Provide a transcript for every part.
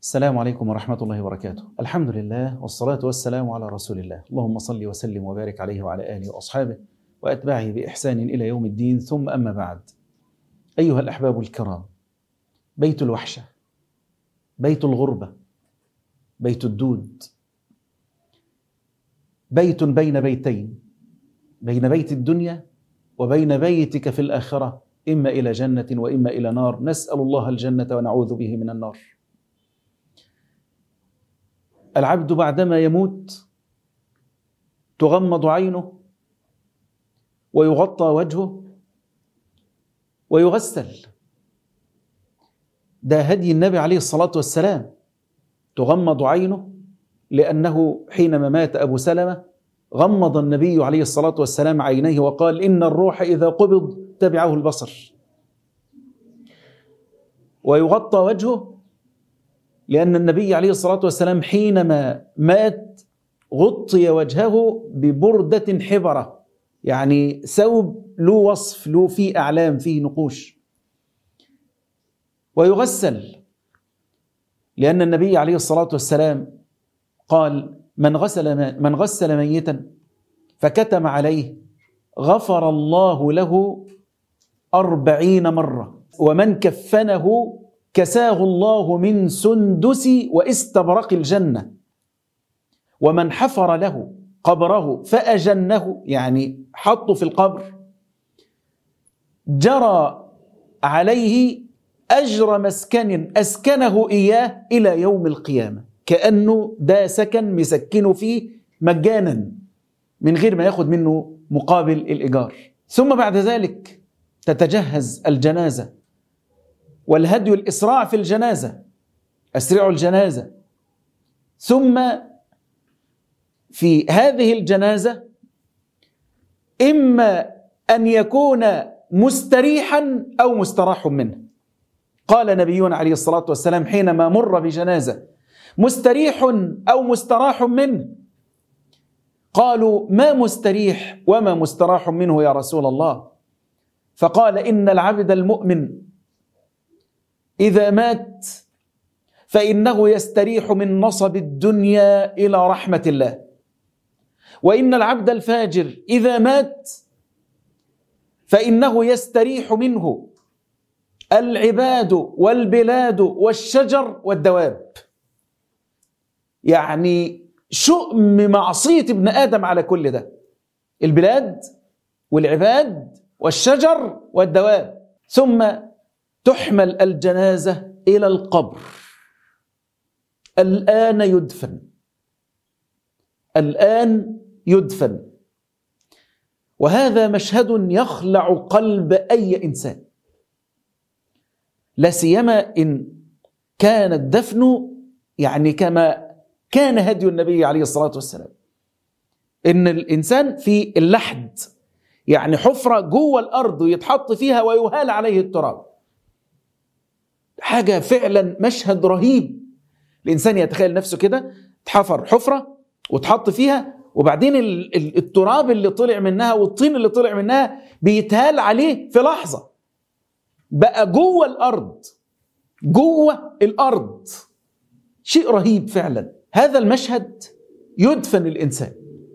السلام عليكم ورحمة الله وبركاته الحمد لله والصلاة والسلام على رسول الله اللهم صل وسلم وبارك عليه وعلى آله وأصحابه وأتباعه بإحسان إلى يوم الدين ثم أما بعد أيها الأحباب الكرام بيت الوحشة بيت الغربة بيت الدود بيت بين بيتين بين بيت الدنيا وبين بيتك في الآخرة إما إلى جنة وإما إلى نار نسأل الله الجنة ونعوذ به من النار العبد بعدما يموت تغمض عينه ويغطى وجهه ويغسل ده هدي النبي عليه الصلاة والسلام تغمض عينه لأنه حينما مات أبو سلمة غمض النبي عليه الصلاة والسلام عينيه وقال إن الروح إذا قبض تبعه البصر ويغطى وجهه لأن النبي عليه الصلاة والسلام حينما مات غطي وجهه ببردة حبرة يعني ثوب له وصف له فيه أعلام فيه نقوش ويغسل لأن النبي عليه الصلاة والسلام قال من غسل من غسل ميتا فكتم عليه غفر الله له أربعين مرة ومن كفنه كساه الله من سندس واستبرق الجنة ومن حفر له قبره فأجنه يعني حطه في القبر جرى عليه أجر مسكن أسكنه إياه إلى يوم القيامة كأنه ده سكن مسكنه فيه مجانا من غير ما ياخد منه مقابل الإيجار ثم بعد ذلك تتجهز الجنازة والهدي الإسراع في الجنازة أسرعوا الجنازة ثم في هذه الجنازة إما أن يكون مستريحا أو مستراح منه قال نبينا عليه الصلاة والسلام حينما مر بجنازة مستريح أو مستراح منه قالوا ما مستريح وما مستراح منه يا رسول الله فقال إن العبد المؤمن إذا مات فإنه يستريح من نصب الدنيا إلى رحمة الله وإن العبد الفاجر إذا مات فإنه يستريح منه العباد والبلاد والشجر والدواب يعني شؤم معصية ابن آدم على كل ده البلاد والعباد والشجر والدواب ثم تحمل الجنازة إلى القبر الآن يدفن الآن يدفن وهذا مشهد يخلع قلب أي إنسان لا سيما إن كان الدفن يعني كما كان هدي النبي عليه الصلاة والسلام إن الإنسان في اللحد يعني حفرة جوه الأرض ويتحط فيها ويهال عليه التراب حاجة فعلا مشهد رهيب الإنسان يتخيل نفسه كده تحفر حفرة وتحط فيها وبعدين التراب اللي طلع منها والطين اللي طلع منها بيتهال عليه في لحظة بقى جوه الأرض جوه الأرض شيء رهيب فعلا هذا المشهد يدفن الإنسان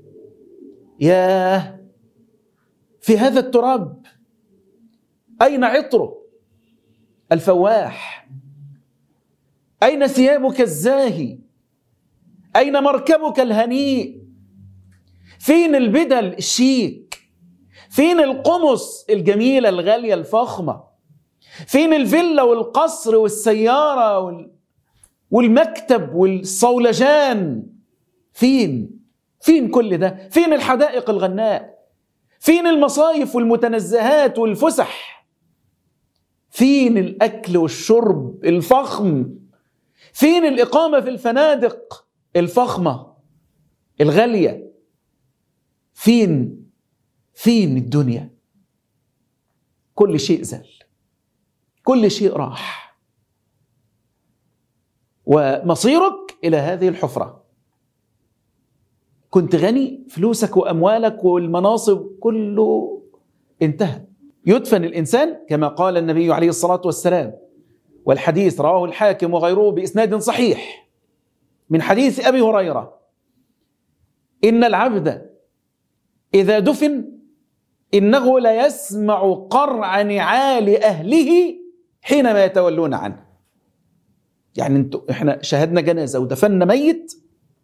ياه في هذا التراب أين عطره الفواح أين ثيابك الزاهي أين مركبك الهنيء فين البدل الشيك فين القمص الجميلة الغالية الفخمة فين الفيلا والقصر والسيارة وال... والمكتب والصولجان فين فين كل ده فين الحدائق الغناء فين المصايف والمتنزهات والفسح فين الاكل والشرب الفخم فين الاقامه في الفنادق الفخمه الغاليه فين فين الدنيا كل شيء زل كل شيء راح ومصيرك الى هذه الحفره كنت غني فلوسك واموالك والمناصب كله انتهى يدفن الانسان كما قال النبي عليه الصلاه والسلام والحديث رواه الحاكم وغيره بإسناد صحيح من حديث أبي هريرة إن العبد إذا دفن إنه ليسمع قرع نعال أهله حينما يتولون عنه يعني انتوا احنا شاهدنا جنازة ودفنا ميت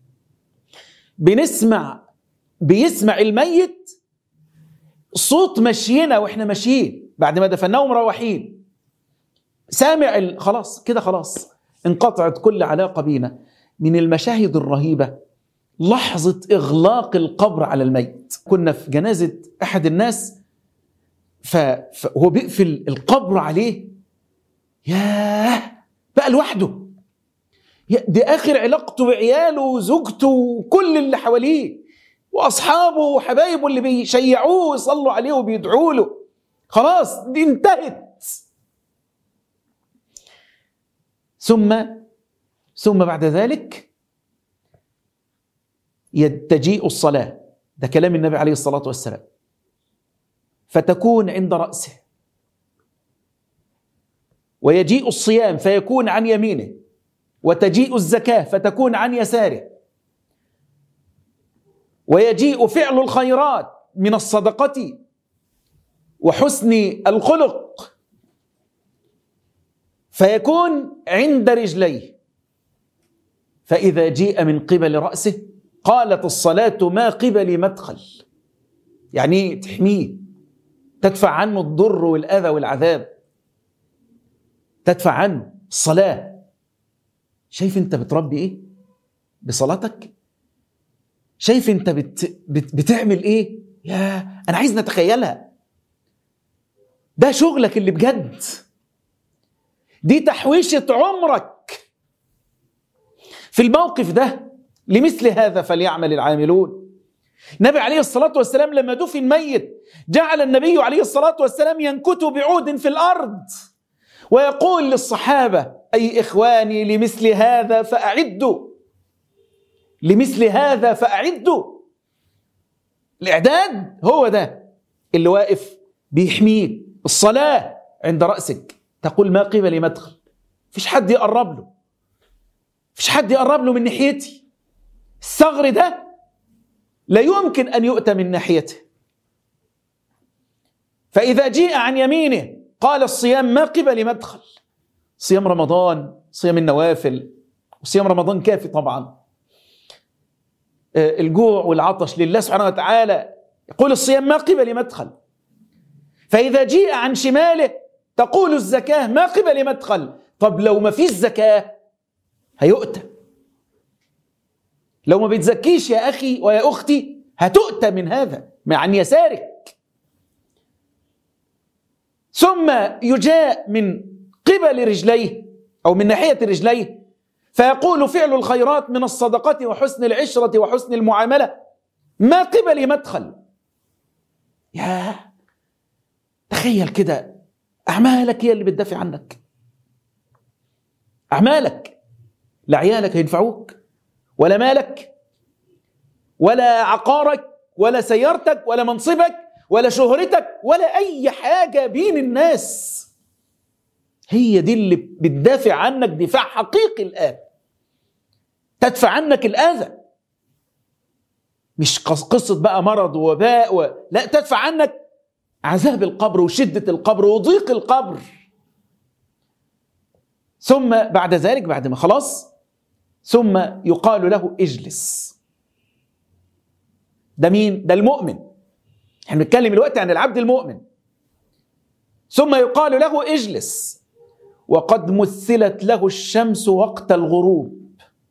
بنسمع بيسمع الميت صوت مشينا واحنا ماشيين بعد ما دفناه ومروحين سامع خلاص كده خلاص انقطعت كل علاقة بينا من المشاهد الرهيبة لحظة إغلاق القبر على الميت كنا في جنازة أحد الناس فهو بيقفل القبر عليه ياه بقى لوحده دي آخر علاقته بعياله وزوجته وكل اللي حواليه وأصحابه وحبايبه اللي بيشيعوه ويصلوا عليه وبيدعوا له خلاص دي انتهت ثم ثم بعد ذلك تجيء الصلاة ده كلام النبي عليه الصلاة والسلام فتكون عند رأسه ويجيء الصيام فيكون عن يمينه وتجيء الزكاة فتكون عن يساره ويجيء فعل الخيرات من الصدقة وحسن الخلق فيكون عند رجليه فإذا جيء من قبل رأسه قالت الصلاة ما قبل مدخل يعني تحميه تدفع عنه الضر والأذى والعذاب تدفع عنه الصلاة شايف انت بتربي ايه بصلاتك شايف انت بت بت بتعمل ايه يا انا عايز نتخيلها ده شغلك اللي بجد دي تحويشة عمرك في الموقف ده لمثل هذا فليعمل العاملون النبي عليه الصلاة والسلام لما دفن ميت جعل النبي عليه الصلاة والسلام ينكت بعود في الأرض ويقول للصحابة أي إخواني لمثل هذا فأعدوا لمثل هذا فأعدوا الإعداد هو ده اللي واقف بيحميك الصلاة عند رأسك تقول ما قبل مدخل فيش حد يقرب له فيش حد يقرب له من ناحيتي الثغر ده لا يمكن أن يؤتى من ناحيته فإذا جيء عن يمينه قال الصيام ما قبل مدخل صيام رمضان صيام النوافل وصيام رمضان كافي طبعا الجوع والعطش لله سبحانه وتعالى يقول الصيام ما قبل مدخل فإذا جيء عن شماله تقول الزكاة ما قبل مدخل طب لو ما فيش زكاة هيؤتى لو ما بتزكيش يا أخي ويا أختي هتؤتى من هذا عن يسارك ثم يجاء من قبل رجليه أو من ناحية رجليه فيقول فعل الخيرات من الصدقة وحسن العشرة وحسن المعاملة ما قبل مدخل يا تخيل كده أعمالك هي اللي بتدافع عنك أعمالك لا عيالك هينفعوك ولا مالك ولا عقارك ولا سيارتك ولا منصبك ولا شهرتك ولا أي حاجة بين الناس هي دي اللي بتدافع عنك دفاع حقيقي الآن تدفع عنك الأذى مش قصة بقى مرض ووباء و... لا تدفع عنك عذاب القبر وشدة القبر وضيق القبر ثم بعد ذلك بعد ما خلاص ثم يقال له اجلس ده مين؟ ده المؤمن احنا بنتكلم دلوقتي عن العبد المؤمن ثم يقال له اجلس وقد مثلت له الشمس وقت الغروب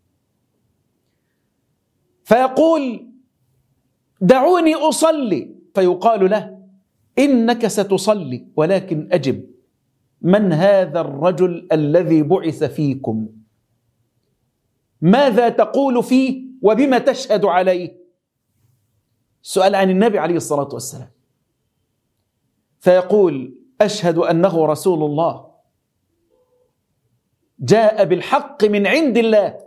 فيقول دعوني اصلي فيقال له انك ستصلي ولكن اجب من هذا الرجل الذي بعث فيكم ماذا تقول فيه وبما تشهد عليه سؤال عن النبي عليه الصلاه والسلام فيقول اشهد انه رسول الله جاء بالحق من عند الله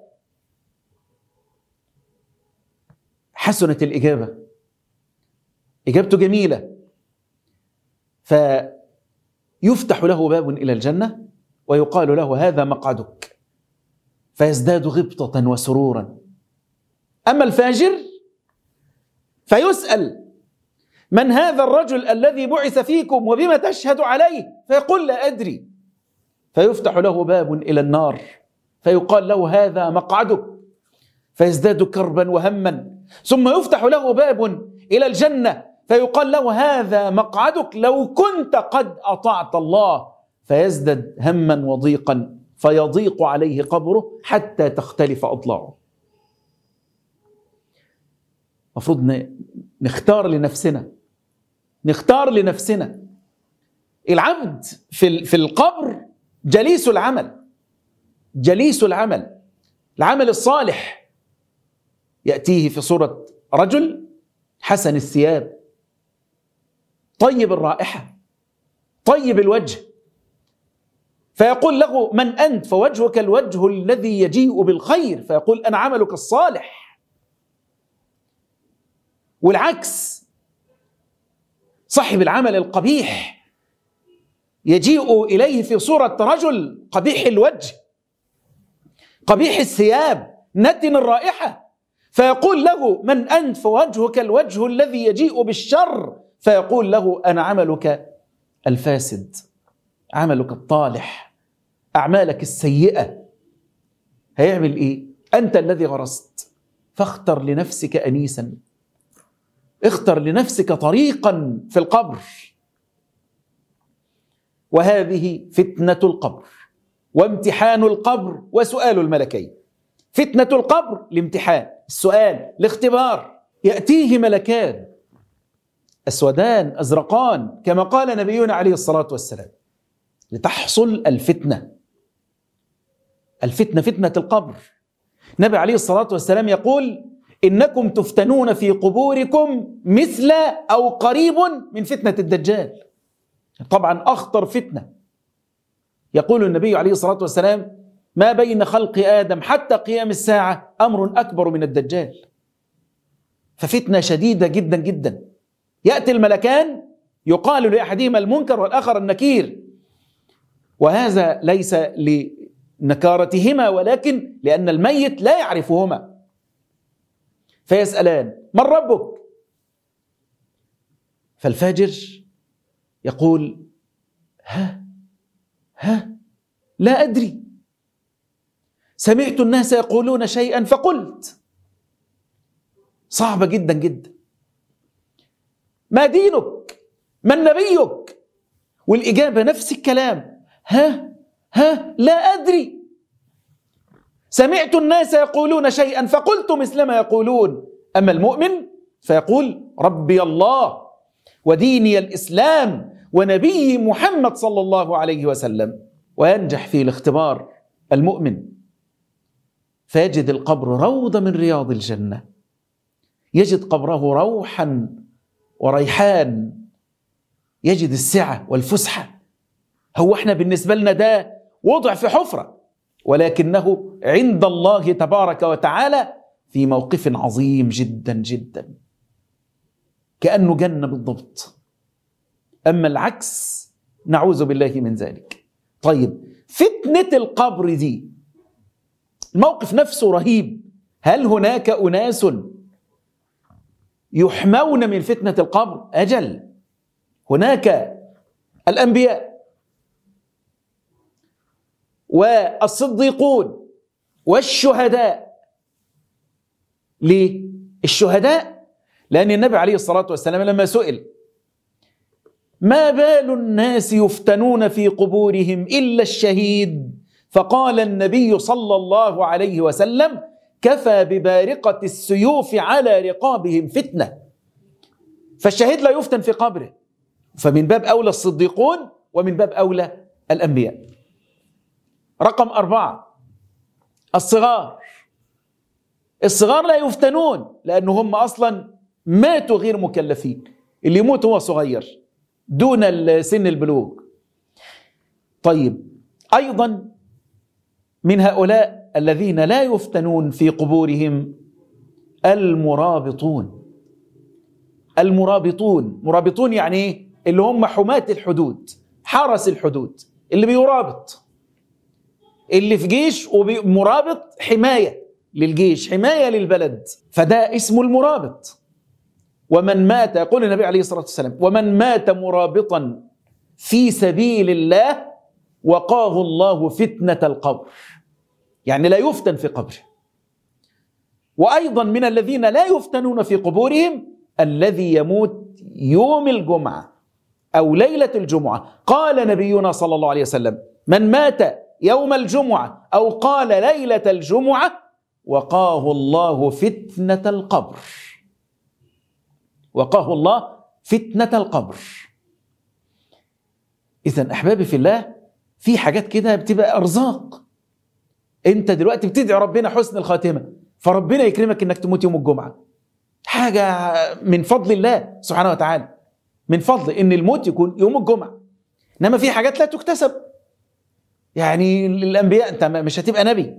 حسنت الاجابه اجابته جميله فيفتح له باب الى الجنه ويقال له هذا مقعدك فيزداد غبطة وسرورا أما الفاجر فيسأل من هذا الرجل الذي بعث فيكم وبما تشهد عليه فيقول لا أدري فيفتح له باب إلى النار فيقال له هذا مقعدك فيزداد كربا وهما ثم يفتح له باب إلى الجنة فيقال له هذا مقعدك لو كنت قد أطعت الله فيزداد هما وضيقا فيضيق عليه قبره حتى تختلف أضلاعه المفروض نختار لنفسنا نختار لنفسنا العبد في في القبر جليس العمل جليس العمل العمل الصالح ياتيه في صوره رجل حسن الثياب طيب الرائحه طيب الوجه فيقول له من انت فوجهك الوجه الذي يجيء بالخير فيقول انا عملك الصالح والعكس صاحب العمل القبيح يجيء اليه في صوره رجل قبيح الوجه قبيح الثياب نتن الرائحه فيقول له من انت فوجهك الوجه الذي يجيء بالشر فيقول له انا عملك الفاسد عملك الطالح اعمالك السيئه هيعمل ايه انت الذي غرست فاختر لنفسك انيسا اختر لنفسك طريقا في القبر وهذه فتنه القبر وامتحان القبر وسؤال الملكين فتنه القبر الامتحان السؤال الاختبار ياتيه ملكان اسودان ازرقان كما قال نبينا عليه الصلاه والسلام لتحصل الفتنه الفتنه فتنه القبر النبي عليه الصلاه والسلام يقول انكم تفتنون في قبوركم مثل او قريب من فتنه الدجال طبعا اخطر فتنه يقول النبي عليه الصلاه والسلام ما بين خلق ادم حتى قيام الساعه امر اكبر من الدجال ففتنه شديده جدا جدا ياتي الملكان يقال لاحدهما المنكر والاخر النكير وهذا ليس لنكارتهما ولكن لان الميت لا يعرفهما فيسالان من ربك فالفاجر يقول ها ها لا ادري سمعت الناس يقولون شيئا فقلت صعبه جدا جدا ما دينك من نبيك والاجابه نفس الكلام ها ها لا ادري سمعت الناس يقولون شيئا فقلت مثل ما يقولون اما المؤمن فيقول ربي الله وديني الاسلام ونبي محمد صلى الله عليه وسلم وينجح في الاختبار المؤمن فيجد القبر روضه من رياض الجنه يجد قبره روحا وريحان يجد السعه والفسحه هو احنا بالنسبه لنا ده وضع في حفره ولكنه عند الله تبارك وتعالى في موقف عظيم جدا جدا كانه جنه بالضبط اما العكس نعوذ بالله من ذلك طيب فتنه القبر دي الموقف نفسه رهيب هل هناك اناس يحمون من فتنه القبر اجل هناك الانبياء والصديقون والشهداء ليه الشهداء لان النبي عليه الصلاه والسلام لما سئل ما بال الناس يفتنون في قبورهم الا الشهيد فقال النبي صلى الله عليه وسلم كفى ببارقه السيوف على رقابهم فتنه فالشهيد لا يفتن في قبره فمن باب اولى الصديقون ومن باب اولى الانبياء رقم اربعه الصغار الصغار لا يفتنون لأن هم أصلا ماتوا غير مكلفين اللي يموت هو صغير دون سن البلوغ طيب أيضا من هؤلاء الذين لا يفتنون في قبورهم المرابطون المرابطون مرابطون يعني ايه اللي هم حماة الحدود حرس الحدود اللي بيرابط اللي في جيش ومرابط حماية للجيش حماية للبلد فده اسمه المرابط ومن مات يقول النبي عليه الصلاة والسلام ومن مات مرابطا في سبيل الله وقاه الله فتنة القبر يعني لا يفتن في قبره وأيضا من الذين لا يفتنون في قبورهم الذي يموت يوم الجمعة أو ليلة الجمعة قال نبينا صلى الله عليه وسلم من مات يوم الجمعة أو قال ليلة الجمعة وقاه الله فتنة القبر وقاه الله فتنة القبر إذا أحبابي في الله في حاجات كده بتبقى أرزاق أنت دلوقتي بتدعي ربنا حسن الخاتمة فربنا يكرمك إنك تموت يوم الجمعة حاجة من فضل الله سبحانه وتعالى من فضل إن الموت يكون يوم الجمعة إنما في حاجات لا تكتسب يعني الأنبياء أنت مش هتبقى نبي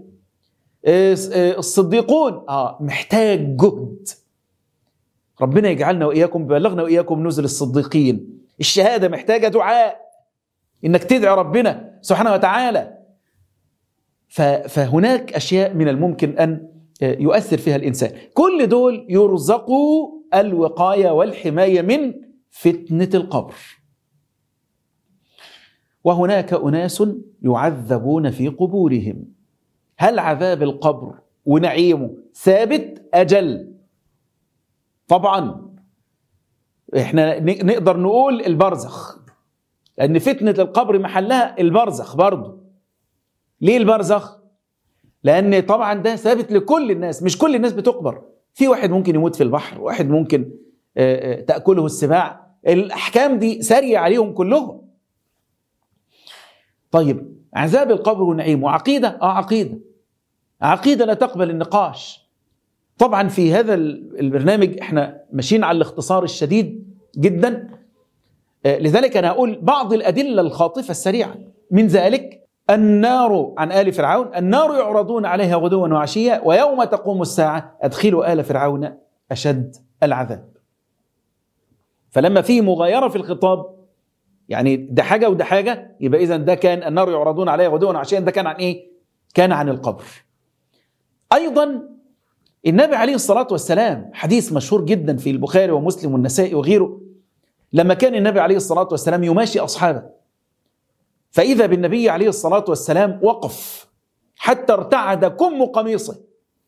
الصديقون اه محتاج جهد ربنا يجعلنا واياكم بلغنا واياكم نزل الصديقين الشهاده محتاجه دعاء انك تدعي ربنا سبحانه وتعالى فهناك اشياء من الممكن ان يؤثر فيها الانسان كل دول يرزقوا الوقايه والحمايه من فتنه القبر وهناك اناس يعذبون في قبورهم هل عذاب القبر ونعيمه ثابت اجل طبعا احنا نقدر نقول البرزخ لان فتنه القبر محلها البرزخ برضه ليه البرزخ لان طبعا ده ثابت لكل الناس مش كل الناس بتقبر في واحد ممكن يموت في البحر واحد ممكن تاكله السباع الاحكام دي ساريه عليهم كلهم طيب عذاب القبر ونعيمه عقيده اه عقيده عقيده لا تقبل النقاش طبعا في هذا البرنامج احنا ماشيين على الاختصار الشديد جدا لذلك انا اقول بعض الادله الخاطفه السريعه من ذلك النار عن ال فرعون النار يعرضون عليها غدوا وعشيا ويوم تقوم الساعه ادخلوا ال فرعون اشد العذاب فلما في مغايره في الخطاب يعني ده حاجه وده حاجه يبقى اذا ده كان النار يعرضون عليها غدوا وعشيا ده كان عن ايه؟ كان عن القبر. ايضا النبي عليه الصلاه والسلام حديث مشهور جدا في البخاري ومسلم والنسائي وغيره لما كان النبي عليه الصلاه والسلام يماشي اصحابه فاذا بالنبي عليه الصلاه والسلام وقف حتى ارتعد كم قميصه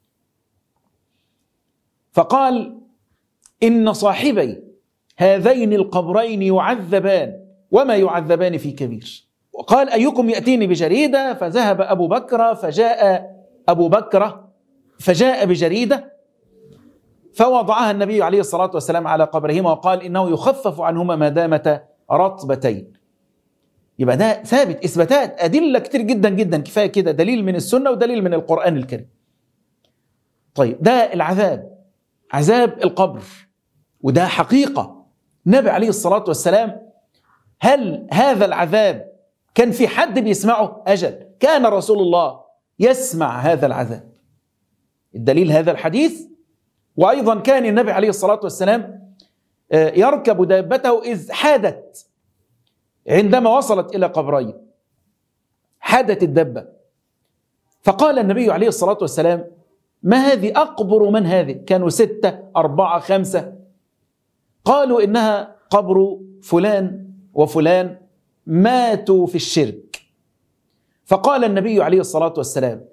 فقال ان صاحبي هذين القبرين يعذبان وما يعذبان في كبير وقال أيكم يأتيني بجريدة فذهب أبو بكر فجاء أبو بكر فجاء بجريدة فوضعها النبي عليه الصلاة والسلام على قبرهما وقال إنه يخفف عنهما ما دامتا رطبتين يبقى ده ثابت إثباتات أدلة كتير جدا جدا كفاية كده دليل من السنة ودليل من القرآن الكريم طيب ده العذاب عذاب القبر وده حقيقة النبي عليه الصلاة والسلام هل هذا العذاب كان في حد بيسمعه أجل كان رسول الله يسمع هذا العذاب الدليل هذا الحديث وأيضا كان النبي عليه الصلاة والسلام يركب دابته إذ حادت عندما وصلت إلى قبرين حادت الدبة فقال النبي عليه الصلاة والسلام ما هذه أقبر من هذه كانوا ستة أربعة خمسة قالوا إنها قبر فلان وفلان ماتوا في الشرك فقال النبي عليه الصلاه والسلام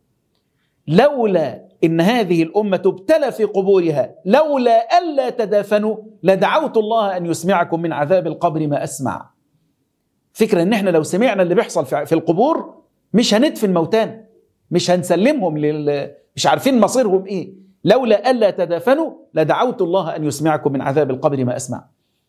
لولا ان هذه الامه ابتلى في قبورها لولا الا تدافنوا لدعوت الله ان يسمعكم من عذاب القبر ما اسمع فكره ان احنا لو سمعنا اللي بيحصل في القبور مش هندفن موتانا مش هنسلمهم لل مش عارفين مصيرهم ايه لولا الا تدافنوا لدعوت الله ان يسمعكم من عذاب القبر ما اسمع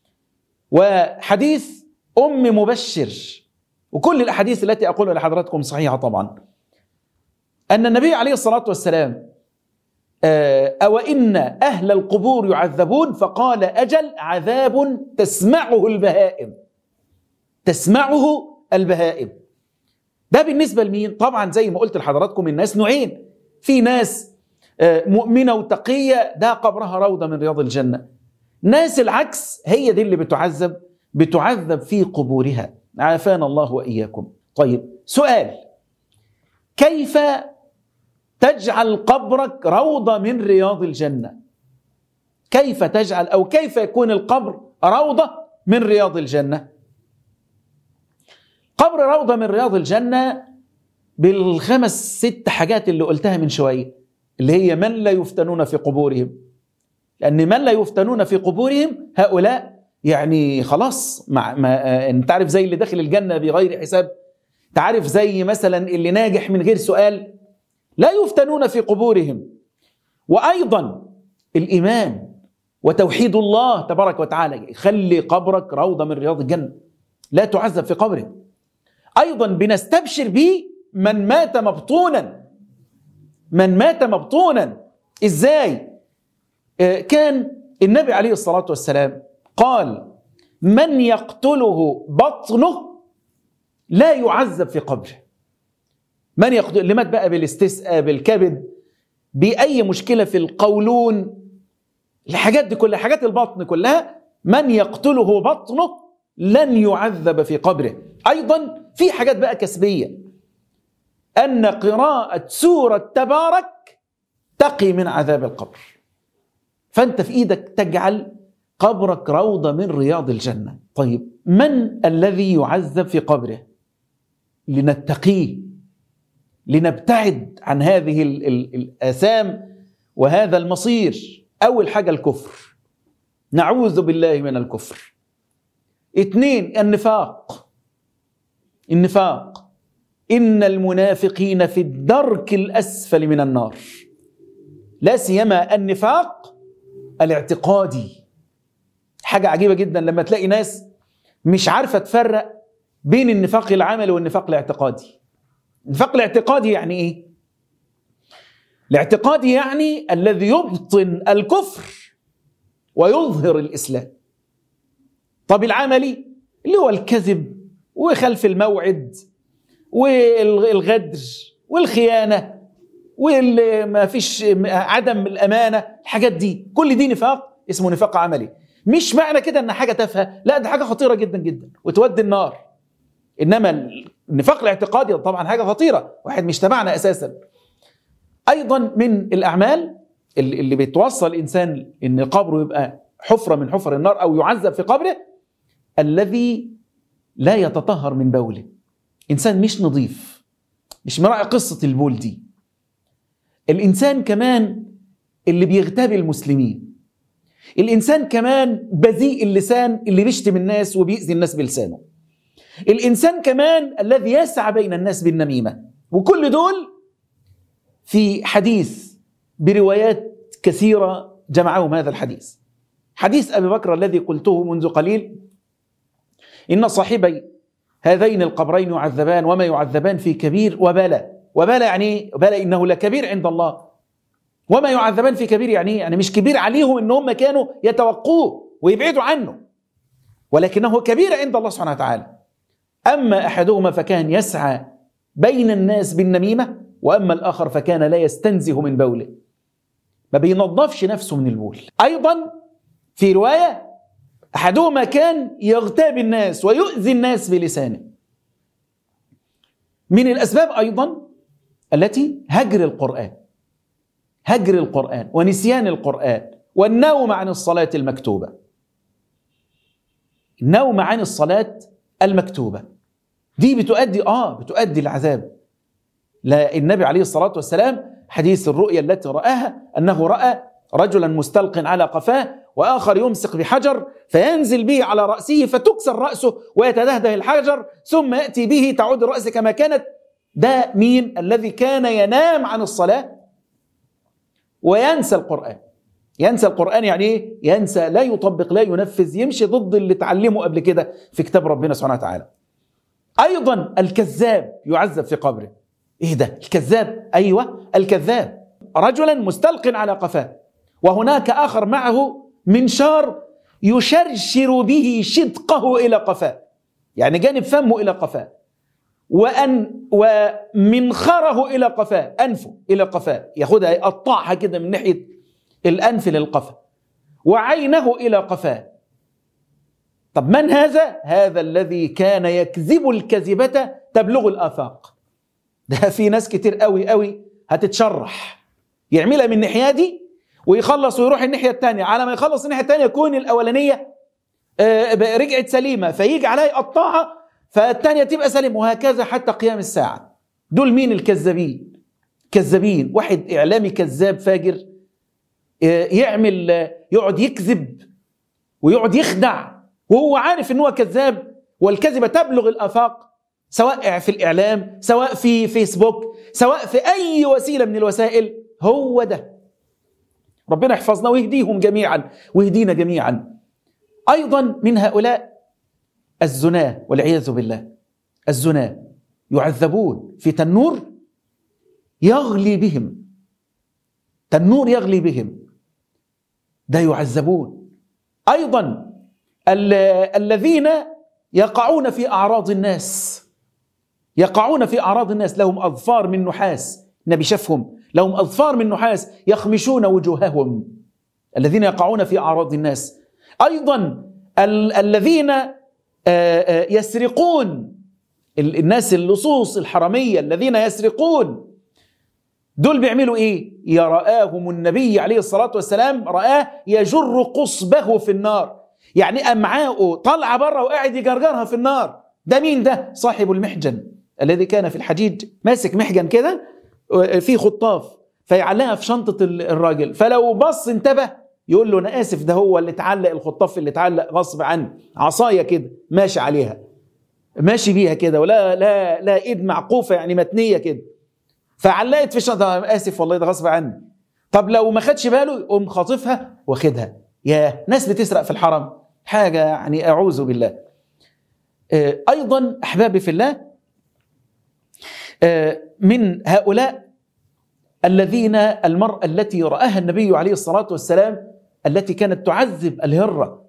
وحديث ام مبشر وكل الاحاديث التي اقولها لحضراتكم صحيحه طبعا ان النبي عليه الصلاه والسلام او ان اهل القبور يعذبون فقال اجل عذاب تسمعه البهائم تسمعه البهائم ده بالنسبه لمين طبعا زي ما قلت لحضراتكم الناس نوعين في ناس مؤمنه وتقيه ده قبرها روضه من رياض الجنه ناس العكس هي دي اللي بتعذب بتعذب في قبورها عافانا الله واياكم طيب سؤال كيف تجعل قبرك روضة من رياض الجنة كيف تجعل أو كيف يكون القبر روضة من رياض الجنة قبر روضة من رياض الجنة بالخمس ست حاجات اللي قلتها من شوية اللي هي من لا يفتنون في قبورهم لأن من لا يفتنون في قبورهم هؤلاء يعني خلاص مع ما انت عارف زي اللي داخل الجنة بغير حساب تعرف زي مثلا اللي ناجح من غير سؤال لا يفتنون في قبورهم وأيضا الإيمان وتوحيد الله تبارك وتعالى خلي قبرك روضة من رياض الجنة لا تعذب في قبره أيضا بنستبشر به من مات مبطونا من مات مبطونا إزاي كان النبي عليه الصلاة والسلام قال من يقتله بطنه لا يعذب في قبره من يقتل اللي مات بقى بالاستسقاء بالكبد بأي مشكلة في القولون الحاجات دي كلها حاجات البطن كلها من يقتله بطنه لن يعذب في قبره أيضا في حاجات بقى كسبية أن قراءة سورة تبارك تقي من عذاب القبر فأنت في إيدك تجعل قبرك روضة من رياض الجنة طيب من الذي يعذب في قبره لنتقيه لنبتعد عن هذه ال ال الآثام وهذا المصير أول حاجة الكفر نعوذ بالله من الكفر اثنين النفاق النفاق إن المنافقين في الدرك الأسفل من النار لا سيما النفاق الاعتقادي حاجة عجيبة جدا لما تلاقي ناس مش عارفة تفرق بين النفاق العملي والنفاق الاعتقادي النفاق الاعتقادي يعني ايه الاعتقادي يعني الذي يبطن الكفر ويظهر الاسلام طب العملي اللي هو الكذب وخلف الموعد والغدر والخيانه وما فيش عدم الامانه الحاجات دي كل دي نفاق اسمه نفاق عملي مش معنى كده ان حاجه تافهه لا ده حاجه خطيره جدا جدا وتودي النار انما النفاق الاعتقادي طبعا حاجه خطيره واحد مش تبعنا اساسا ايضا من الاعمال اللي بتوصل الانسان ان قبره يبقى حفره من حفر النار او يعذب في قبره الذي لا يتطهر من بوله انسان مش نظيف مش مراعي قصه البول دي الانسان كمان اللي بيغتاب المسلمين الانسان كمان بذيء اللسان اللي بيشتم الناس وبيأذي الناس بلسانه الانسان كمان الذي يسعى بين الناس بالنميمه وكل دول في حديث بروايات كثيره جمعهم هذا الحديث حديث ابي بكر الذي قلته منذ قليل ان صاحبي هذين القبرين يعذبان وما يعذبان في كبير وبلى وبلى يعني بلى انه لكبير عند الله وما يعذبان في كبير يعني يعني مش كبير عليهم ان هم كانوا يتوقوه ويبعدوا عنه ولكنه كبير عند الله سبحانه وتعالى اما احدهما فكان يسعى بين الناس بالنميمه واما الاخر فكان لا يستنزه من بوله ما بينظفش نفسه من البول ايضا في روايه احدهما كان يغتاب الناس ويؤذي الناس بلسانه من الاسباب ايضا التي هجر القران هجر القران ونسيان القران والنوم عن الصلاه المكتوبه النوم عن الصلاه المكتوبه دي بتؤدي اه بتؤدي العذاب لا النبي عليه الصلاه والسلام حديث الرؤيا التي راها انه راى رجلا مستلق على قفاه واخر يمسك بحجر فينزل به على راسه فتكسر راسه ويتدهده الحجر ثم ياتي به تعود الراس كما كانت ده مين الذي كان ينام عن الصلاه وينسى القران ينسى القران يعني ايه ينسى لا يطبق لا ينفذ يمشي ضد اللي اتعلمه قبل كده في كتاب ربنا سبحانه وتعالى ايضا الكذاب يعذب في قبره ايه ده الكذاب ايوه الكذاب رجلا مستلق على قفاه وهناك اخر معه منشار يشرشر به شدقه الى قفاه يعني جانب فمه الى قفاه وأن ومنخره إلى قفاه أنفه إلى قفاه ياخدها يقطعها كده من ناحية الأنف للقفا وعينه إلى قفاه طب من هذا؟ هذا الذي كان يكذب الكذبة تبلغ الآفاق ده في ناس كتير قوي قوي هتتشرح يعملها من الناحيه دي ويخلص ويروح الناحيه الثانيه على ما يخلص الناحيه الثانيه يكون الاولانيه آه، رجعت سليمه فيجي عليها يقطعها فالثانيه تبقى سليمه وهكذا حتى قيام الساعه دول مين الكذابين كذابين واحد اعلامي كذاب فاجر آه، يعمل آه، يقعد يكذب ويقعد يخدع وهو عارف ان هو كذاب والكذبه تبلغ الافاق سواء في الاعلام سواء في فيسبوك سواء في اي وسيله من الوسائل هو ده ربنا يحفظنا ويهديهم جميعا ويهدينا جميعا ايضا من هؤلاء الزناه والعياذ بالله الزناه يعذبون في تنور يغلي بهم تنور يغلي بهم ده يعذبون ايضا الذين يقعون في اعراض الناس يقعون في اعراض الناس لهم اظفار من نحاس النبي شافهم لهم اظفار من نحاس يخمشون وجوههم الذين يقعون في اعراض الناس ايضا ال- الذين يسرقون الناس اللصوص الحرميه الذين يسرقون دول بيعملوا ايه يرآهم النبي عليه الصلاه والسلام رآه يجر قصبه في النار يعني امعاؤه طالعه بره وقاعد يجرجرها في النار ده مين ده صاحب المحجن الذي كان في الحجيج ماسك محجن كده فيه خطاف فيعلقها في شنطه الراجل فلو بص انتبه يقول له انا اسف ده هو اللي اتعلق الخطاف اللي اتعلق غصب عني عصايه كده ماشي عليها ماشي بيها كده ولا لا لا ايد معقوفه يعني متنيه كده فعلقت في الشنطه اسف والله ده غصب عني طب لو ما خدش باله يقوم خاطفها واخدها يا ناس بتسرق في الحرم حاجه يعني اعوذ بالله ايضا احبابي في الله من هؤلاء الذين المرأة التي رآها النبي عليه الصلاة والسلام التي كانت تعذب الهرة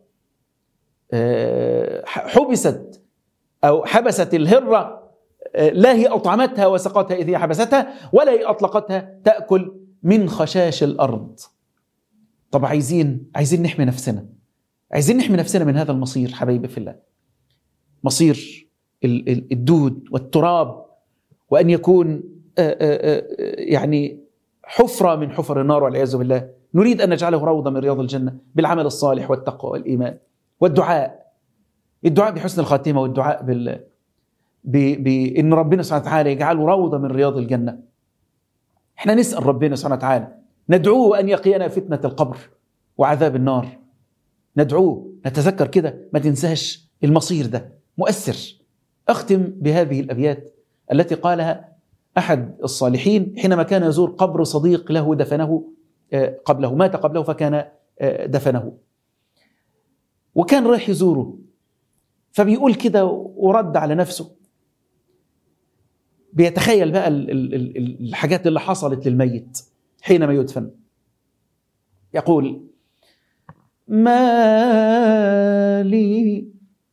حبست أو حبست الهرة لا هي أطعمتها وسقتها إذ هي حبستها ولا هي أطلقتها تأكل من خشاش الأرض طب عايزين عايزين نحمي نفسنا عايزين نحمي نفسنا من هذا المصير حبايبي في الله مصير الدود والتراب وأن يكون يعني حفرة من حفر النار والعياذ بالله نريد أن نجعله روضة من رياض الجنة بالعمل الصالح والتقوى والإيمان والدعاء الدعاء بحسن الخاتمة والدعاء بال ب... بأن ربنا سبحانه وتعالى يجعله روضة من رياض الجنة احنا نسأل ربنا سبحانه وتعالى ندعوه أن يقينا فتنة القبر وعذاب النار ندعوه نتذكر كده ما تنساش المصير ده مؤثر أختم بهذه الأبيات التي قالها احد الصالحين حينما كان يزور قبر صديق له دفنه قبله مات قبله فكان دفنه وكان رايح يزوره فبيقول كده ورد على نفسه بيتخيل بقى الحاجات اللي حصلت للميت حينما يدفن يقول ما لي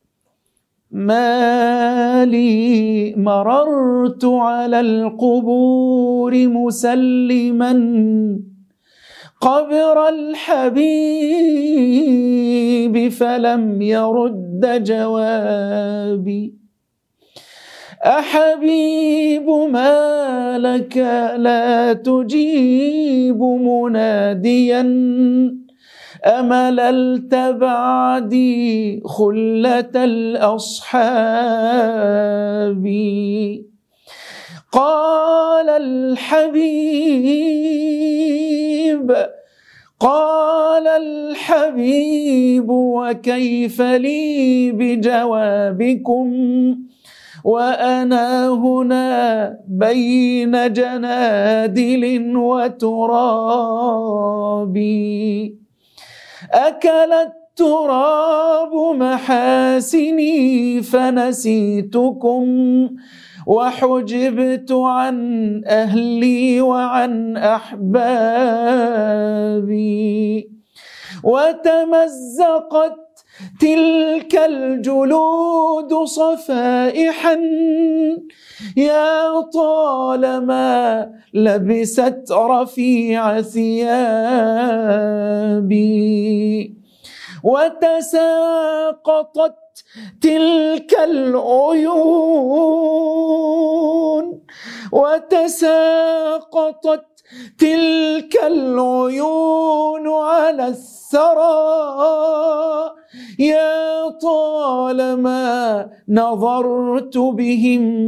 ما لي مررت على القبور مسلما قبر الحبيب فلم يرد جوابي أحبيب ما لك لا تجيب مناديا أمللت بعدي خلة الأصحاب قال الحبيب قال الحبيب وكيف لي بجوابكم وانا هنا بين جنادل وتراب اكل التراب محاسني فنسيتكم وحجبت عن اهلي وعن احبابي وتمزقت تلك الجلود صفائحا يا طالما لبست رفيع ثيابي وتساقطت تلك العيون وتساقطت تلك العيون على الثرى يا طالما نظرت بهم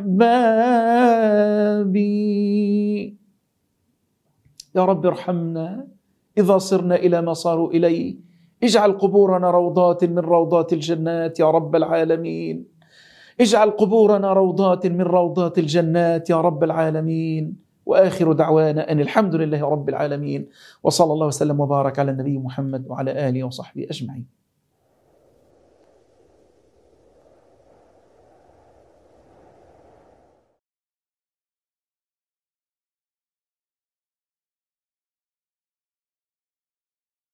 احبابي يا رب ارحمنا اذا صرنا الى ما صاروا اليه اجعل قبورنا روضات من روضات الجنات يا رب العالمين اجعل قبورنا روضات من روضات الجنات يا رب العالمين واخر دعوانا ان الحمد لله رب العالمين وصلى الله وسلم وبارك على النبي محمد وعلى اله وصحبه اجمعين